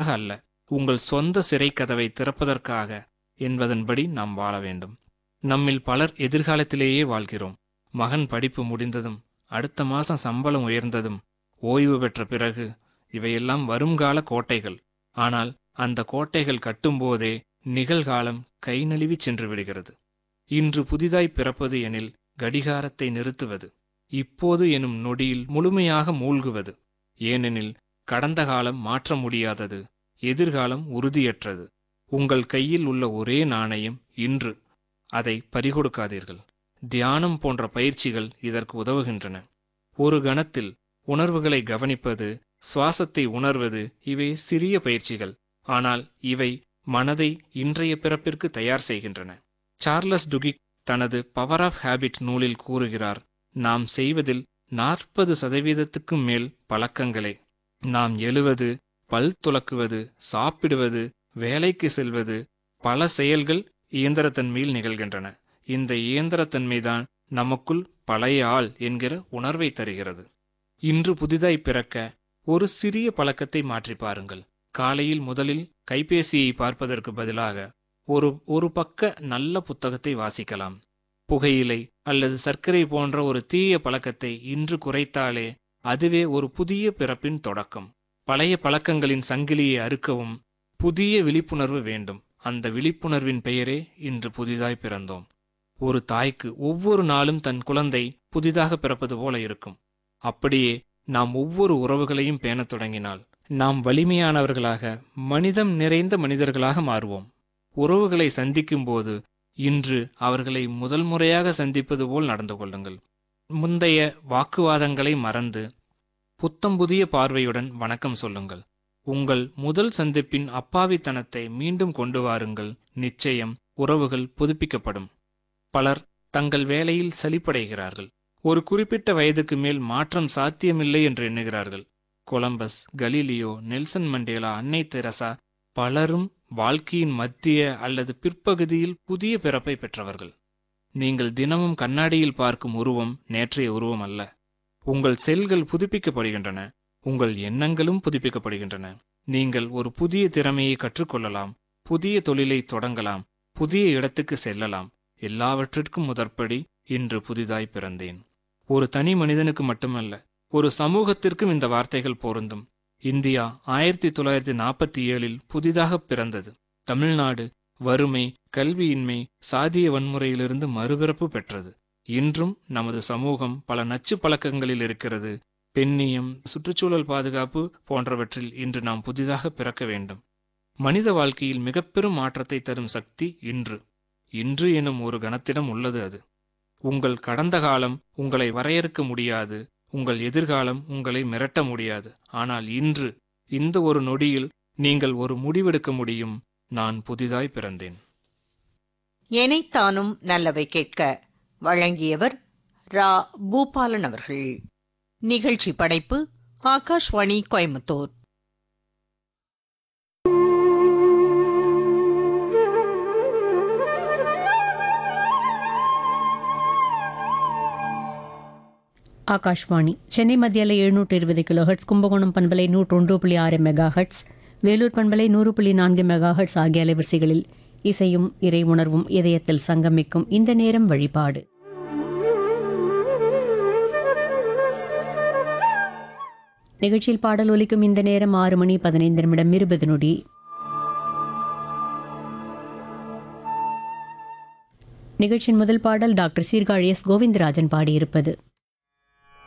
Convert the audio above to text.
அதற்காக அல்ல உங்கள் சொந்த சிறை கதவை திறப்பதற்காக என்பதன்படி நாம் வாழ வேண்டும் நம்மில் பலர் எதிர்காலத்திலேயே வாழ்கிறோம் மகன் படிப்பு முடிந்ததும் அடுத்த மாசம் சம்பளம் உயர்ந்ததும் ஓய்வு பெற்ற பிறகு இவையெல்லாம் வருங்கால கோட்டைகள் ஆனால் அந்த கோட்டைகள் கட்டும்போதே நிகழ்காலம் கை நழுவி சென்று விடுகிறது இன்று புதிதாய் பிறப்பது எனில் கடிகாரத்தை நிறுத்துவது இப்போது எனும் நொடியில் முழுமையாக மூழ்குவது ஏனெனில் கடந்த காலம் மாற்ற முடியாதது எதிர்காலம் உறுதியற்றது உங்கள் கையில் உள்ள ஒரே நாணயம் இன்று அதை பறிகொடுக்காதீர்கள் தியானம் போன்ற பயிற்சிகள் இதற்கு உதவுகின்றன ஒரு கணத்தில் உணர்வுகளை கவனிப்பது சுவாசத்தை உணர்வது இவை சிறிய பயிற்சிகள் ஆனால் இவை மனதை இன்றைய பிறப்பிற்கு தயார் செய்கின்றன சார்லஸ் டுகிக் தனது பவர் ஆஃப் ஹேபிட் நூலில் கூறுகிறார் நாம் செய்வதில் நாற்பது சதவீதத்துக்கும் மேல் பழக்கங்களே நாம் எழுவது பல் துலக்குவது சாப்பிடுவது வேலைக்கு செல்வது பல செயல்கள் இயந்திரத்தன்மையில் நிகழ்கின்றன இந்த இயந்திரத்தன்மைதான் நமக்குள் பழைய ஆள் என்கிற உணர்வை தருகிறது இன்று புதிதாய் பிறக்க ஒரு சிறிய பழக்கத்தை மாற்றி பாருங்கள் காலையில் முதலில் கைபேசியை பார்ப்பதற்கு பதிலாக ஒரு ஒரு பக்க நல்ல புத்தகத்தை வாசிக்கலாம் புகையிலை அல்லது சர்க்கரை போன்ற ஒரு தீய பழக்கத்தை இன்று குறைத்தாலே அதுவே ஒரு புதிய பிறப்பின் தொடக்கம் பழைய பழக்கங்களின் சங்கிலியை அறுக்கவும் புதிய விழிப்புணர்வு வேண்டும் அந்த விழிப்புணர்வின் பெயரே இன்று புதிதாய் பிறந்தோம் ஒரு தாய்க்கு ஒவ்வொரு நாளும் தன் குழந்தை புதிதாக பிறப்பது போல இருக்கும் அப்படியே நாம் ஒவ்வொரு உறவுகளையும் பேணத் தொடங்கினால் நாம் வலிமையானவர்களாக மனிதம் நிறைந்த மனிதர்களாக மாறுவோம் உறவுகளை சந்திக்கும்போது இன்று அவர்களை முதல் முறையாக சந்திப்பது போல் நடந்து கொள்ளுங்கள் முந்தைய வாக்குவாதங்களை மறந்து புத்தம் புதிய பார்வையுடன் வணக்கம் சொல்லுங்கள் உங்கள் முதல் சந்திப்பின் அப்பாவித்தனத்தை மீண்டும் கொண்டு வாருங்கள் நிச்சயம் உறவுகள் புதுப்பிக்கப்படும் பலர் தங்கள் வேலையில் சலிப்படைகிறார்கள் ஒரு குறிப்பிட்ட வயதுக்கு மேல் மாற்றம் சாத்தியமில்லை என்று எண்ணுகிறார்கள் கொலம்பஸ் கலீலியோ நெல்சன் மண்டேலா அன்னை தெரசா பலரும் வாழ்க்கையின் மத்திய அல்லது பிற்பகுதியில் புதிய பிறப்பை பெற்றவர்கள் நீங்கள் தினமும் கண்ணாடியில் பார்க்கும் உருவம் நேற்றைய உருவம் அல்ல உங்கள் செல்கள் புதுப்பிக்கப்படுகின்றன உங்கள் எண்ணங்களும் புதுப்பிக்கப்படுகின்றன நீங்கள் ஒரு புதிய திறமையை கற்றுக்கொள்ளலாம் புதிய தொழிலை தொடங்கலாம் புதிய இடத்துக்கு செல்லலாம் எல்லாவற்றிற்கும் முதற்படி இன்று புதிதாய் பிறந்தேன் ஒரு தனி மனிதனுக்கு மட்டுமல்ல ஒரு சமூகத்திற்கும் இந்த வார்த்தைகள் பொருந்தும் இந்தியா ஆயிரத்தி தொள்ளாயிரத்தி நாற்பத்தி ஏழில் புதிதாக பிறந்தது தமிழ்நாடு வறுமை கல்வியின்மை சாதிய வன்முறையிலிருந்து மறுபிறப்பு பெற்றது இன்றும் நமது சமூகம் பல நச்சு பழக்கங்களில் இருக்கிறது பெண்ணியம் சுற்றுச்சூழல் பாதுகாப்பு போன்றவற்றில் இன்று நாம் புதிதாக பிறக்க வேண்டும் மனித வாழ்க்கையில் மிகப்பெரும் மாற்றத்தை தரும் சக்தி இன்று இன்று எனும் ஒரு கணத்திடம் உள்ளது அது உங்கள் கடந்த காலம் உங்களை வரையறுக்க முடியாது உங்கள் எதிர்காலம் உங்களை மிரட்ட முடியாது ஆனால் இன்று இந்த ஒரு நொடியில் நீங்கள் ஒரு முடிவெடுக்க முடியும் நான் புதிதாய் பிறந்தேன் எனைத்தானும் நல்லவை கேட்க வழங்கியவர் ரா பூபாலன் அவர்கள் நிகழ்ச்சி படைப்பு ஆகாஷ்வாணி கோயம்புத்தூர் ஆகாஷ்வாணி சென்னை மத்தியில் எழுநூற்று இருபது கிலோ ஹெட்ஸ் கும்பகோணம் பண்பலை நூற்றொன்று புள்ளி ஆறு மெகா ஹெட்ஸ் வேலூர் பண்பலை நூறு புள்ளி நான்கு மெகா ஹெட்ஸ் ஆகிய அலைவரிசைகளில் இசையும் இறை உணர்வும் இதயத்தில் சங்கமிக்கும் இந்த நேரம் வழிபாடு நிகழ்ச்சியில் பாடல் ஒலிக்கும் இந்த நேரம் ஆறு மணி பதினைந்து நிமிடம் இருபது நொடி நிகழ்ச்சியின் முதல் பாடல் டாக்டர் சீர்காழி எஸ் கோவிந்தராஜன் பாடியிருப்பது